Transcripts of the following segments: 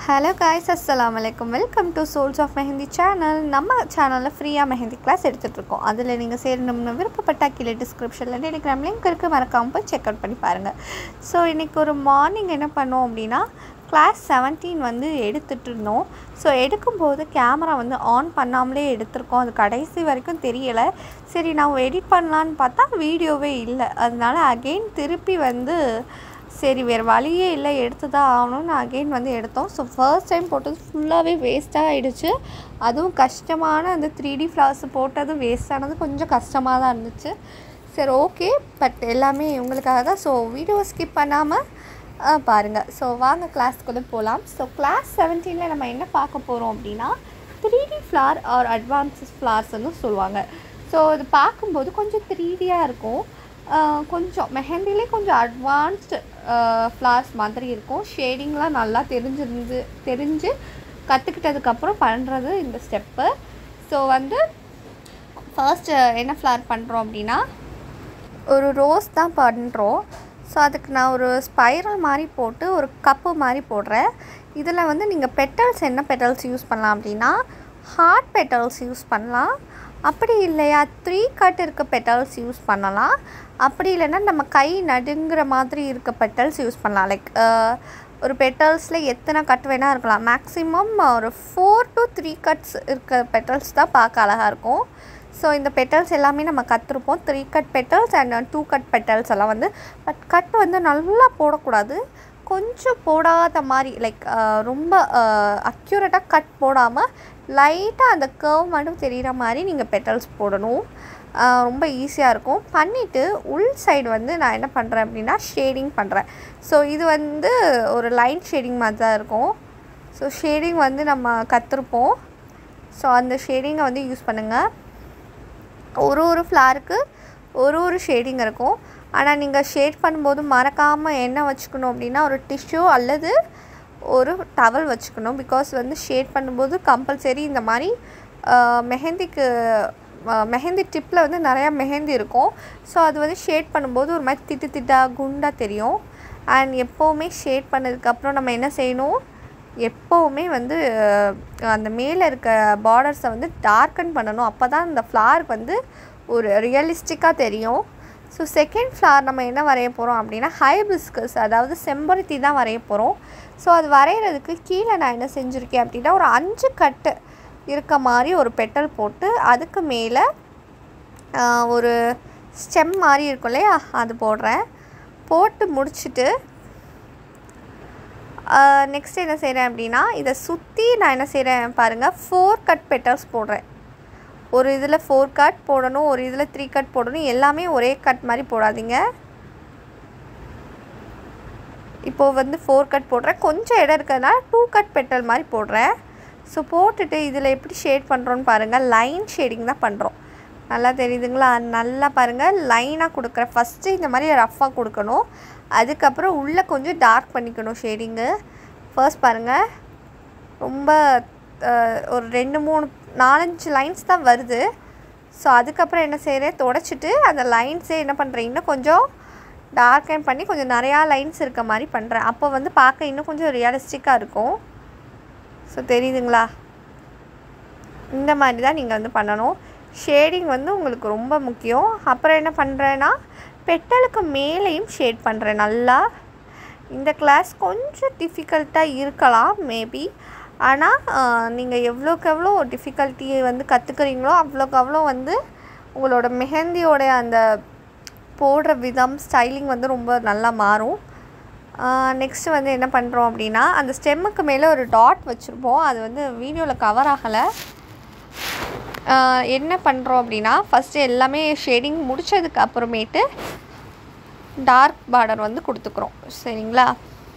hello guys அஸ்ஸலாமு அலைக்கும் welcome to souls of Mehndi channel நம்ம சேனலில் ஃப்ரீயாக மெஹந்தி கிளாஸ் எடுத்துகிட்ருக்கோம் அதில் நீங்கள் சேரணும்னு விருப்பப்பட்ட கீழே டிஸ்கிரிப்ஷனில் டெலிகிராம் லிங்க் இருக்குது மறக்காமல் போய் செக் அவுட் பண்ணி பாருங்கள் ஸோ இன்றைக்கி ஒரு மார்னிங் என்ன பண்ணோம் அப்படின்னா கிளாஸ் செவன்டீன் வந்து எடுத்துகிட்டு இருந்தோம் ஸோ எடுக்கும்போது கேமரா வந்து ஆன் பண்ணாமலே எடுத்திருக்கோம் அது கடைசி வரைக்கும் தெரியலை சரி நான் எடிட் பண்ணலான்னு பார்த்தா வீடியோவே இல்லை அதனால அகெயின் திருப்பி வந்து சரி வேறு வழியே இல்லை எடுத்து தான் ஆகணும்னு அகெயின் வந்து எடுத்தோம் ஸோ ஃபர்ஸ்ட் டைம் போட்டது ஃபுல்லாகவே வேஸ்ட்டாக ஆகிடுச்சு அதுவும் கஷ்டமான அந்த த்ரீ டி ஃப்ளார்ஸ் போட்டது வேஸ்ட் ஆனது கொஞ்சம் கஷ்டமாக தான் இருந்துச்சு சரி ஓகே பட் எல்லாமே உங்களுக்காக தான் ஸோ வீடியோ ஸ்கிப் பண்ணாமல் பாருங்கள் ஸோ வாங்க கிளாஸ்க்குள்ளே போகலாம் ஸோ கிளாஸ் செவன்டீனில் நம்ம என்ன பார்க்க போகிறோம் அப்படின்னா three D flower or advances ஃப்ளார்ஸ்னு சொல்லுவாங்க ஸோ இது பார்க்கும்போது கொஞ்சம் த்ரீ டியாக இருக்கும் ஆஹ் கொஞ்சம் மெஹந்திலே கொஞ்சம் அட்வான்ஸ்டு ஃப்ளார்ஸ் மாதிரி இருக்கும் ஷேடிங்லாம் நல்லா தெரிஞ்சிருந்து தெரிஞ்சு கற்றுக்கிட்டதுக்கப்புறம் பண்ணுறது இந்த ஸ்டெப்பு ஸோ வந்து ஃபர்ஸ்ட் என்ன ஃப்ளார் பண்ணுறோம் அப்படின்னா ஒரு ரோஸ் தான் பண்ணுறோம் ஸோ அதுக்கு நான் ஒரு ஸ்பைரல் மாதிரி போட்டு ஒரு கப்பு மாதிரி போடுறேன் இதில் வந்து நீங்கள் பெட்டல்ஸ் என்ன பெட்டல்ஸ் யூஸ் பண்ணலாம் அப்படின்னா ஹார்ட் பெட்டல்ஸ் யூஸ் பண்ணலாம் அப்படி இல்லையா த்ரீ கட் இருக்க பெட்டல்ஸ் யூஸ் பண்ணலாம் அப்படி இல்லைன்னா நம்ம கை நடுங்கிற மாதிரி இருக்க பெட்டல்ஸ் யூஸ் பண்ணலாம் லைக் ஒரு பெட்டல்ஸில் எத்தனை கட் வேணால் இருக்கலாம் மேக்ஸிமம் ஒரு ஃபோர் டு த்ரீ கட்ஸ் இருக்க பெட்டல்ஸ் தான் பார்க்க அழகாக இருக்கும் ஸோ இந்த பெட்டல்ஸ் எல்லாமே நம்ம கற்றுருப்போம் three cut petals and two cut petals எல்லாம் வந்து பட் கட் வந்து நல்லா போடக்கூடாது கொஞ்சம் போடாத மாதிரி லைக் ரொம்ப அக்யூரேட்டாக கட் போடாமல் லைட்டாக அந்த கர்வ் மட்டும் தெரிகிற மாதிரி நீங்கள் பெட்டல்ஸ் போடணும் ரொம்ப ஈஸியாக இருக்கும் பண்ணிவிட்டு உள் சைடு வந்து நான் என்ன பண்ணுறேன் அப்படின்னா ஷேடிங் பண்ணுறேன் ஸோ இது வந்து ஒரு லைன் ஷேடிங் மாதிரி தான் இருக்கும் ஸோ ஷேடிங் வந்து நம்ம கற்றுருப்போம் ஸோ அந்த ஷேடிங்கை வந்து யூஸ் பண்ணுங்கள் ஒரு ஒரு ஃப்ளாருக்கு ஒரு ஒரு ஷேடிங் இருக்கும் ஆனால் நீங்கள் ஷேட் பண்ணும்போது மறக்காமல் என்ன வச்சுக்கணும் அப்படின்னா ஒரு டிஷ்யூ அல்லது ஒரு டவல் வச்சுக்கணும் பிகாஸ் வந்து ஷேட் பண்ணும்போது கம்பல்சரி இந்த மாதிரி மெஹந்திக்கு மெஹந்தி டிப்பில் வந்து நிறையா மெஹந்தி இருக்கும் ஸோ அது வந்து ஷேட் பண்ணும்போது ஒரு மாதிரி திட்டு திட்டாக குண்டாக தெரியும் அண்ட் எப்போவுமே ஷேட் பண்ணதுக்கப்புறம் நம்ம என்ன செய்யணும் எப்போவுமே வந்து அந்த மேலே இருக்க பார்டர்ஸை வந்து டார்க்கன் பண்ணணும் அப்போ தான் இந்த ஃப்ளாருக்கு வந்து ஒரு ரியலிஸ்டிக்காக தெரியும் ஸோ செகண்ட் ஃப்ளார் நம்ம என்ன வரைய போகிறோம் அப்படின்னா ஹைபிஸ்கஸ் அதாவது செம்பருத்தி தான் வரைய போகிறோம் ஸோ அது வரைகிறதுக்கு கீழே நான் என்ன செஞ்சுருக்கேன் அப்படின்னா ஒரு அஞ்சு கட்டு இருக்க மாதிரி ஒரு பெட்டல் போட்டு அதுக்கு மேலே ஒரு ஸ்டெம் மாதிரி இருக்கும் இல்லையா அது போடுறேன் போட்டு முடிச்சுட்டு நெக்ஸ்ட் என்ன செய்கிறேன் அப்படின்னா இதை சுற்றி நான் என்ன செய்கிறேன் பாருங்கள் ஃபோர் கட் பெட்டல்ஸ் போடுறேன் ஒரு இதில் ஃபோர் கட் போடணும் ஒரு இதில் த்ரீ கட் போடணும் எல்லாமே ஒரே கட் மாதிரி போடாதீங்க இப்போது வந்து ஃபோர் கட் போடுறேன் கொஞ்சம் இடம் இருக்கிறதுனால டூ கட் பெட்டல் மாதிரி போடுறேன் ஸோ போட்டுட்டு இதில் எப்படி ஷேட் பண்ணுறோன்னு பாருங்கள் லைன் ஷேடிங் தான் பண்ணுறோம் நல்லா தெரியுதுங்களா நல்லா பாருங்கள் லைனாக கொடுக்குறேன் ஃபஸ்ட்டு இந்த மாதிரி ரஃப்பாக கொடுக்கணும் அதுக்கப்புறம் உள்ளே கொஞ்சம் டார்க் பண்ணிக்கணும் ஷேடிங்கு ஃபர்ஸ்ட் பாருங்கள் ரொம்ப ஒரு ரெண்டு மூணு நாலஞ்சு லைன்ஸ் தான் வருது ஸோ அதுக்கப்புறம் என்ன செய்கிறேன் தொடச்சிட்டு அந்த லைன்ஸே என்ன பண்ணுறேன் இன்னும் கொஞ்சம் டார்க்கன் பண்ணி கொஞ்சம் நிறையா லைன்ஸ் இருக்க மாதிரி பண்ணுறேன் அப்போ வந்து பார்க்க இன்னும் கொஞ்சம் ரியலிஸ்டிக்காக இருக்கும் ஸோ தெரியுதுங்களா இந்த மாதிரி தான் நீங்கள் வந்து பண்ணணும் ஷேடிங் வந்து உங்களுக்கு ரொம்ப முக்கியம் அப்புறம் என்ன பண்ணுறேன்னா பெட்டலுக்கு மேலேயும் ஷேட் பண்ணுறேன் நல்லா இந்த கிளாஸ் கொஞ்சம் டிஃபிகல்ட்டாக இருக்கலாம் மேபி ஆனால் நீங்கள் எவ்வளோக்கு எவ்வளோ டிஃபிகல்ட்டியை வந்து கற்றுக்குறீங்களோ அவ்வளோக்கு அவ்வளோ வந்து உங்களோட மெஹந்தியோட அந்த போடுற விதம் ஸ்டைலிங் வந்து ரொம்ப நல்லா மாறும் நெக்ஸ்ட்டு வந்து என்ன பண்ணுறோம் அப்படின்னா அந்த ஸ்டெம்முக்கு மேலே ஒரு டாட் வச்சுருப்போம் அது வந்து வீடியோவில் கவர் ஆகலை என்ன பண்ணுறோம் அப்படின்னா ஃபஸ்ட்டு எல்லாமே ஷேடிங் முடித்ததுக்கு அப்புறமேட்டு டார்க் பார்டர் வந்து கொடுத்துக்குறோம் சரிங்களா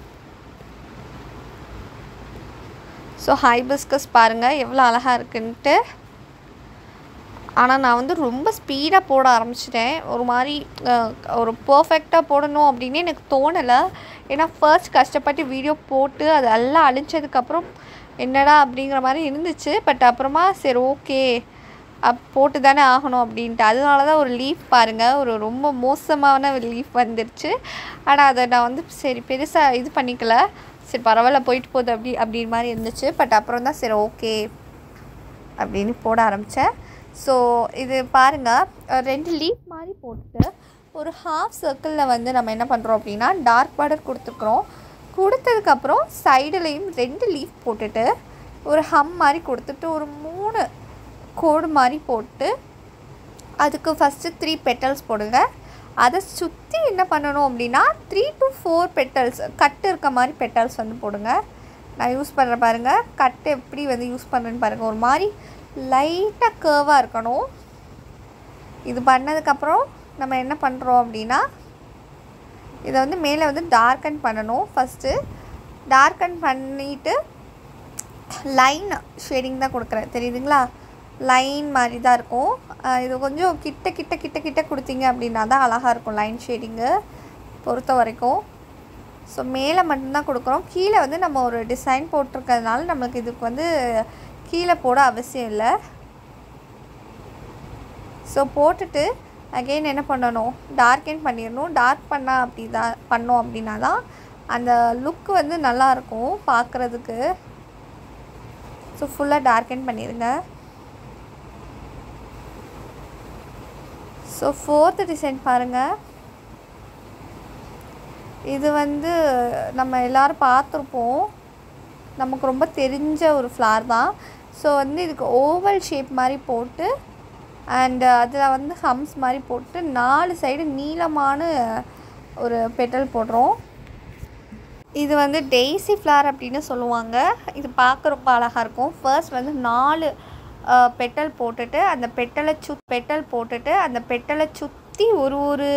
ஸோ ஹைபிஸ்கஸ் பாருங்கள் எவ்வளோ அழகாக இருக்குன்ட்டு ஆனால் நான் வந்து ரொம்ப ஸ்பீடாக போட ஆரம்பிச்சிட்டேன் ஒரு மாதிரி ஒரு பர்ஃபெக்டாக போடணும் அப்படின்னு எனக்கு தோணலை ஏன்னா ஃபர்ஸ்ட் கஷ்டப்பட்டு வீடியோ போட்டு அது எல்லாம் அழிச்சதுக்கப்புறம் என்னடா அப்படிங்கிற மாதிரி இருந்துச்சு பட் அப்புறமா சரி ஓகே அப் போட்டு தானே ஆகணும் அப்படின்ட்டு அதனால தான் ஒரு லீஃப் பாருங்கள் ஒரு ரொம்ப மோசமான ஒரு லீஃப் வந்துருச்சு ஆனால் அதை நான் வந்து சரி பெருசாக இது பண்ணிக்கல சரி பரவாயில்ல போயிட்டு போகுது அப்படி அப்படி மாதிரி இருந்துச்சு பட் அப்புறம் தான் சரி ஓகே அப்படின்னு போட ஆரம்பித்தேன் ஸோ இது பாருங்கள் ரெண்டு லீஃப் மாதிரி போட்டுட்டு ஒரு ஹாஃப் சர்க்கிளில் வந்து நம்ம என்ன பண்ணுறோம் அப்படின்னா டார்க் பார்டர் கொடுத்துருக்குறோம் கொடுத்ததுக்கப்புறம் சைடுலேயும் ரெண்டு லீஃப் போட்டுட்டு ஒரு ஹம் மாதிரி கொடுத்துட்டு ஒரு மூணு கோடு மாதிரி போட்டு அதுக்கு ஃபஸ்ட்டு த்ரீ பெட்டல்ஸ் போடுங்க அதை சுற்றி என்ன பண்ணணும் அப்படின்னா three to four petals cut இருக்க மாதிரி பெட்டல்ஸ் வந்து போடுங்க நான் யூஸ் பண்ணுற பாருங்கள் கட்டு எப்படி வந்து யூஸ் பண்ணுறேன்னு பாருங்கள் ஒரு மாதிரி லைட்டாக கேர்வாக இருக்கணும் இது பண்ணதுக்கப்புறம் நம்ம என்ன பண்ணுறோம் அப்படின்னா இதை வந்து மேலே வந்து டார்க்கன் பண்ணணும் ஃபஸ்ட்டு டார்க்கன் பண்ணிவிட்டு லைன் ஷேடிங் தான் கொடுக்குறேன் தெரியுதுங்களா லைன் மாதிரி தான் இருக்கும் அஹ் இது கொஞ்சம் கிட்ட கிட்ட கிட்ட கிட்ட கொடுத்தீங்க அப்படின்னா தான் அழகாக இருக்கும் லைன் ஷேடிங்கு பொறுத்த வரைக்கும் ஸோ மேலே மட்டும்தான் கொடுக்குறோம் கீழே வந்து நம்ம ஒரு டிசைன் போட்டிருக்கிறதுனால நம்மளுக்கு இதுக்கு வந்து கீழே போட அவசியம் இல்லை ஸோ போட்டுட்டு அகெயின் என்ன பண்ணணும் டார்க்கன் பண்ணிடணும் டார்க் பண்ணால் அப்படி தான் பண்ணோம் அப்படின்னா தான் அந்த லுக் வந்து நல்லாயிருக்கும் பார்க்குறதுக்கு ஸோ ஃபுல்லாக டார்க்கன் பண்ணிடுங்க ஸோ ஃபோர்த்து டிசைன் பாருங்கள் இது வந்து நம்ம எல்லோரும் பார்த்துருப்போம் நமக்கு ரொம்ப தெரிஞ்ச ஒரு ஃப்ளார் தான் ஸோ வந்து இதுக்கு ஓவல் ஷேப் மாதிரி போட்டு அண்டு அதில் வந்து ஹம்ஸ் மாதிரி போட்டு நாலு சைடு நீளமான ஒரு பெட்டல் போடுறோம் இது வந்து டெய்ஸி ஃப்ளார் அப்படின்னு சொல்லுவாங்க இது பார்க்க ரொம்ப அழகாக இருக்கும் ஃபர்ஸ்ட் வந்து நாலு பெட்டல் போட்டுட்டு அந்த பெட்டலை சு பெட்டல் போட்டுட்டு அந்த பெட்டலை சுற்றி ஒரு ஒரு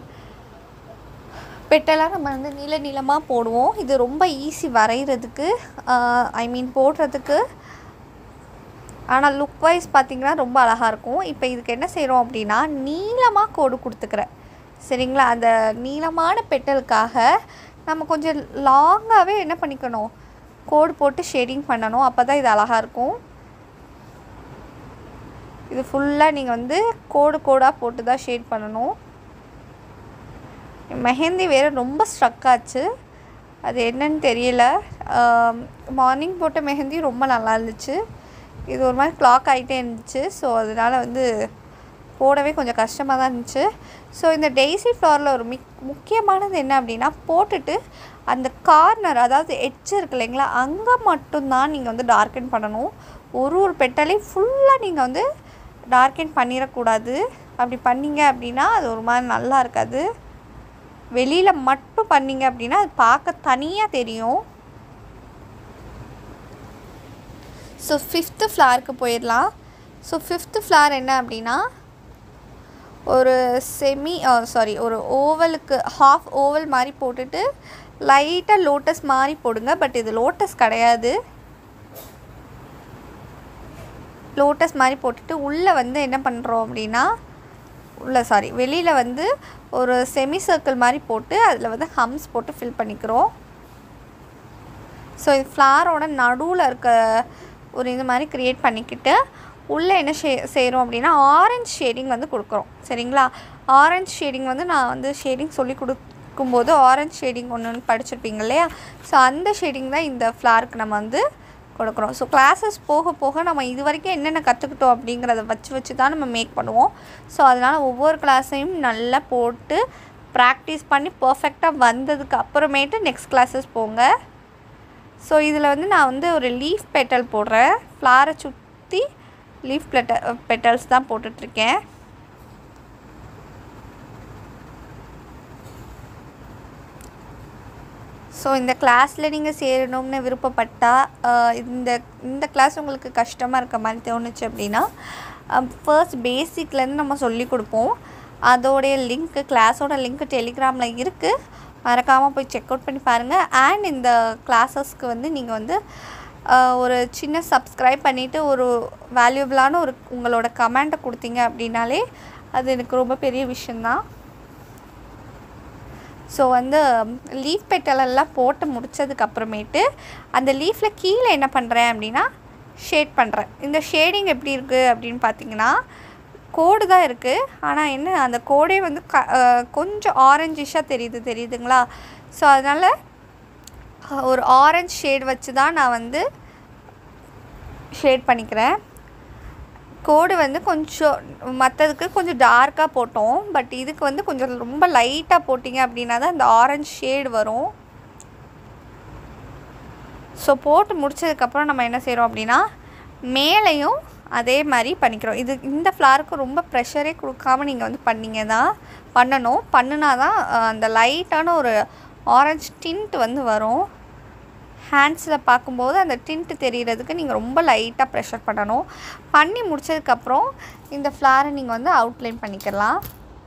பெட்டலாக நம்ம வந்து நீள நீளமாக போடுவோம் இது ரொம்ப ஈஸி வரைகிறதுக்கு ஐ மீன் போடுறதுக்கு ஆனால் லுக் வைஸ் பார்த்திங்கன்னா ரொம்ப அழகாக இருக்கும் இப்போ இதுக்கு என்ன செய்கிறோம் அப்படின்னா நீளமாக கோடு கொடுத்துக்கிறேன் சரிங்களா அந்த நீளமான பெட்டலுக்காக நம்ம கொஞ்சம் லாங்காகவே என்ன பண்ணிக்கணும் கோடு போட்டு ஷேடிங் பண்ணணும் அப்போ தான் இது அழகாக இருக்கும் இது ஃபுல்லாக நீங்கள் வந்து கோடு கோடாக போட்டு தான் ஷேட் பண்ணணும் மெஹந்தி வேறு ரொம்ப ஸ்ட்ரக் ஆச்சு அது என்னன்னு தெரியல மார்னிங் போட்ட மெஹந்தி ரொம்ப நல்லா இருந்துச்சு இது ஒரு மாதிரி கிளாக் ஆகிட்டே இருந்துச்சு ஸோ அதனால் வந்து போடவே கொஞ்சம் கஷ்டமாக தான் இருந்துச்சு ஸோ இந்த டெய்ஸி ஃப்ளவரில் ஒரு மிக் முக்கியமானது என்ன அப்படின்னா போட்டுட்டு அந்த கார்னர் அதாவது எட்ஜ் இருக்கு இல்லைங்களா அங்கே மட்டும்தான் நீங்கள் வந்து டார்க்கன் பண்ணணும் ஒரு ஒரு பெட்டலையும் ஃபுல்லாக நீங்கள் வந்து டார்க்கன் பண்ணிடக்கூடாது அப்படி பண்ணீங்க அப்படின்னா அது ஒரு மாதிரி நல்லா இருக்காது வெளியில் மட்டும் பண்ணீங்க அப்படின்னா அது பார்க்க தனியாக தெரியும் ஸோ ஃபிஃப்த்து ஃப்ளாருக்கு போயிடலாம் ஸோ ஃபிஃப்த்து ஃப்ளார் என்ன அப்படின்னா ஒரு செமி சாரி ஒரு ஓவலுக்கு ஹாஃப் ஓவல் மாதிரி போட்டுட்டு லைட்டாக லோட்டஸ் மாதிரி போடுங்க பட் இது லோட்டஸ் கிடையாது லோட்டஸ் மாதிரி போட்டுட்டு உள்ளே வந்து என்ன பண்ணுறோம் அப்படின்னா உள்ளே சாரி வெளியில் வந்து ஒரு செமி சர்க்கிள் மாதிரி போட்டு அதில் வந்து ஹம்ஸ் போட்டு ஃபில் பண்ணிக்கிறோம் ஸோ இது ஃப்ளாரோட நடுவில் இருக்க ஒரு இது மாதிரி க்ரியேட் பண்ணிக்கிட்டு உள்ளே என்ன ஷே செய்கிறோம் அப்படின்னா ஆரஞ்ச் ஷேடிங் வந்து கொடுக்குறோம் சரிங்களா ஆரஞ்ச் ஷேடிங் வந்து நான் வந்து ஷேடிங் சொல்லி கொடுக்கும்போது ஆரஞ்ச் ஷேடிங் ஒன்று ஒன்று படிச்சிருப்பீங்க இல்லையா ஸோ அந்த ஷேடிங் தான் இந்த ஃப்ளாருக்கு நம்ம வந்து கொடுக்குறோம் ஸோ கிளாஸஸ் போக போக நம்ம இது வரைக்கும் என்னென்ன கற்றுக்கிட்டோம் அப்படிங்கிறத வச்சு வச்சு தான் நம்ம மேக் பண்ணுவோம் ஸோ அதனால் ஒவ்வொரு கிளாஸையும் நல்லா போட்டு ப்ராக்டிஸ் பண்ணி பர்ஃபெக்டாக வந்ததுக்கு அப்புறமேட்டு நெக்ஸ்ட் கிளாஸஸ் போங்க ஸோ இதில் வந்து நான் வந்து ஒரு லீஃப் பெட்டல் போடுறேன் ஃப்ளாரை சுற்றி லீஃப் பெட்ட பெட்டல்ஸ் தான் போட்டுட்ருக்கேன் ஸோ இந்த கிளாஸில் நீங்கள் சேரணும்னு விருப்பப்பட்டால் இந்த இந்த கிளாஸ் உங்களுக்கு கஷ்டமாக இருக்க மாதிரி தோணுச்சு அப்படின்னா ஃபர்ஸ்ட் பேசிக்லேருந்து நம்ம சொல்லி கொடுப்போம் அதோடைய லிங்க்கு கிளாஸோட லிங்க்கு டெலிகிராமில் இருக்குது மறக்காமல் போய் செக் அவுட் பண்ணி பாருங்கள் அண்ட் இந்த கிளாஸஸ்க்கு வந்து நீங்கள் வந்து ஒரு சின்ன சப்ஸ்கிரைப் பண்ணிவிட்டு ஒரு வேல்யூபிளான ஒரு உங்களோட கமெண்ட்டை கொடுத்தீங்க அப்படின்னாலே அது எனக்கு ரொம்ப பெரிய விஷயந்தான் ஸோ வந்து லீஃப் பெட்டலெல்லாம் போட்டு முடித்ததுக்கு அப்புறமேட்டு அந்த லீஃபில் கீழே என்ன பண்ணுறேன் அப்படின்னா ஷேட் பண்ணுறேன் இந்த ஷேடிங் எப்படி இருக்குது அப்படின்னு பார்த்தீங்கன்னா கோடு தான் இருக்குது ஆனால் என்ன அந்த கோடே வந்து க கொஞ்சம் ஆரஞ்சிஷாக தெரியுது தெரியுதுங்களா ஸோ அதனால் ஒரு ஆரஞ்ச் ஷேட் வச்சு தான் நான் வந்து ஷேட் பண்ணிக்கிறேன் கோடு வந்து கொஞ்சம் மற்றதுக்கு கொஞ்சம் டார்க்காக போட்டோம் பட் இதுக்கு வந்து கொஞ்சம் ரொம்ப லைட்டாக போட்டிங்க அப்படின்னா தான் இந்த ஆரஞ்ச் ஷேடு வரும் ஸோ போட்டு முடிச்சதுக்கப்புறம் நம்ம என்ன செய்கிறோம் அப்படின்னா மேலேயும் அதே மாதிரி பண்ணிக்கிறோம் இது இந்த ஃப்ளாருக்கு ரொம்ப ப்ரெஷரே கொடுக்காம நீங்கள் வந்து பண்ணிங்க தான் பண்ணணும் பண்ணுனா தான் அஹ், அந்த லைட்டான ஒரு ஆரஞ்ச் டிண்ட் வந்து வரும் ஹேண்ட்ஸில் பார்க்கும்போது அந்த டிண்ட் தெரிகிறதுக்கு நீங்கள் ரொம்ப லைட்டாக ப்ரெஷர் பண்ணணும் பண்ணி முடிச்சதுக்கப்புறம் இந்த ஃப்ளாரை நீங்கள் வந்து அவுட்லைன் பண்ணிக்கலாம்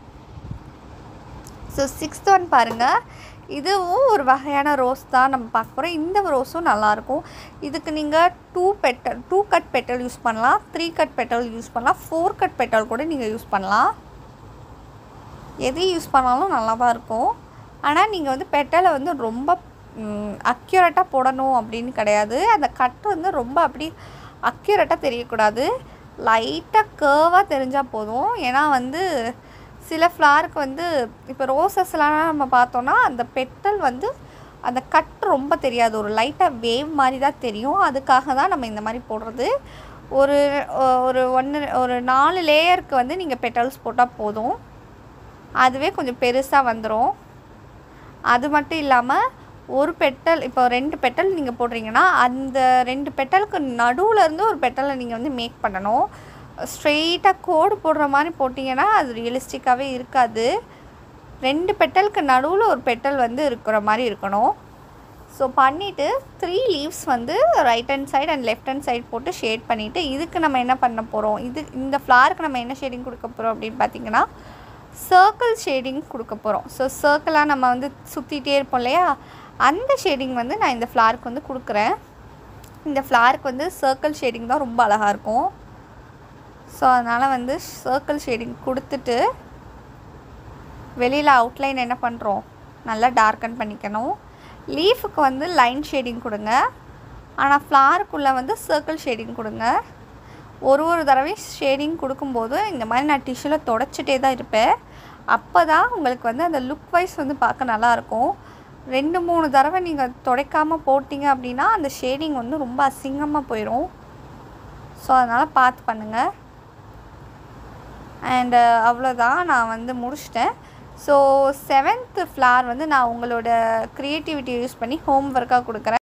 ஸோ சிக்ஸ்த் ஒன் பாருங்கள் இதுவும் ஒரு வகையான ரோஸ் தான் நம்ம பார்க்க போகிறோம் இந்த ரோஸும் நல்லாயிருக்கும் இதுக்கு நீங்கள் two petal two cut petal use பண்ணலாம் த்ரீ கட் பெட்டல் யூஸ் பண்ணலாம் ஃபோர் கட் பெட்டல் கூட நீங்கள் யூஸ் பண்ணலாம் எது யூஸ் பண்ணாலும் நல்லா தான் இருக்கும் ஆனால் நீங்கள் வந்து பெட்டலை வந்து ரொம்ப அக்யூரேட்டாக போடணும் அப்படின்னு கிடையாது அந்த கட் வந்து ரொம்ப அப்படி அக்யூரேட்டாக தெரியக்கூடாது லைட்டாக கேர்வாக தெரிஞ்சால் போதும் ஏன்னா வந்து சில ஃப்ளாருக்கு வந்து இப்போ ரோசஸ்லாம் நம்ம பார்த்தோன்னா அந்த பெட்டல் வந்து அந்த கட் ரொம்ப தெரியாது ஒரு லைட்டாக வேவ் மாதிரி தான் தெரியும் அதுக்காக தான் நம்ம இந்த மாதிரி போடுறது ஒரு ஒரு ஒன்று ஒரு நாலு லேயருக்கு வந்து நீங்கள் பெட்டல்ஸ் போட்டால் போதும் அதுவே கொஞ்சம் பெருசாக வந்துடும் அது மட்டும் இல்லாமல் ஒரு பெட்டல் இப்போ ரெண்டு பெட்டல் நீங்கள் போடுறீங்கன்னா அந்த ரெண்டு பெட்டலுக்கு நடுவில் இருந்து ஒரு பெட்டலை நீங்கள் வந்து மேக் பண்ணணும் ஸ்ட்ரெயிட்டாக கோடு போடுற மாதிரி போட்டிங்கன்னா அது ரியலிஸ்டிக்காகவே இருக்காது ரெண்டு பெட்டலுக்கு நடுவில் ஒரு பெட்டல் வந்து இருக்கிற மாதிரி இருக்கணும் ஸோ பண்ணிவிட்டு த்ரீ லீவ்ஸ் வந்து right hand side and left hand side போட்டு ஷேட் பண்ணிவிட்டு இதுக்கு நம்ம என்ன பண்ண போகிறோம் இது இந்த ஃப்ளாருக்கு நம்ம என்ன ஷேடிங் கொடுக்க போகிறோம் அப்படின்னு பார்த்தீங்கன்னா சர்க்கிள் ஷேடிங் கொடுக்க போகிறோம் ஸோ சர்க்கிளாக நம்ம வந்து சுற்றிட்டே இருப்போம் இல்லையா அந்த ஷேடிங் வந்து நான் இந்த ஃப்ளாருக்கு வந்து கொடுக்குறேன் இந்த ஃப்ளாருக்கு வந்து சர்க்கிள் ஷேடிங் தான் ரொம்ப அழகாக இருக்கும் ஸோ அதனால் வந்து சர்க்கிள் ஷேடிங் கொடுத்துட்டு வெளியில் அவுட்லைன் என்ன பண்ணுறோம் நல்லா டார்க்கன் பண்ணிக்கணும் லீஃபுக்கு வந்து லைன் ஷேடிங் கொடுங்க ஆனால் ஃப்ளாருக்குள்ளே வந்து சர்க்கிள் ஷேடிங் கொடுங்க ஒரு ஒரு தடவையும் ஷேடிங் கொடுக்கும்போது இந்த மாதிரி நான் டிஷ்யூவில் தொடச்சிட்டே தான் இருப்பேன் அப்போ தான் உங்களுக்கு வந்து அந்த லுக் வைஸ் வந்து பார்க்க நல்லாயிருக்கும் ரெண்டு மூணு தடவை நீங்கள் துடைக்காமல் போட்டிங்க அப்படின்னா அந்த ஷேடிங் வந்து ரொம்ப அசிங்கமாக போயிடும் ஸோ அதனால் பார்த்து பண்ணுங்கள் அண்டு அவ்வளோதான் நான் வந்து முடிச்சிட்டேன் ஸோ செவன்த்து ஃப்ளார் வந்து நான் உங்களோட க்ரியேட்டிவிட்டி யூஸ் பண்ணி ஹோம் ஒர்க்காக கொடுக்குறேன்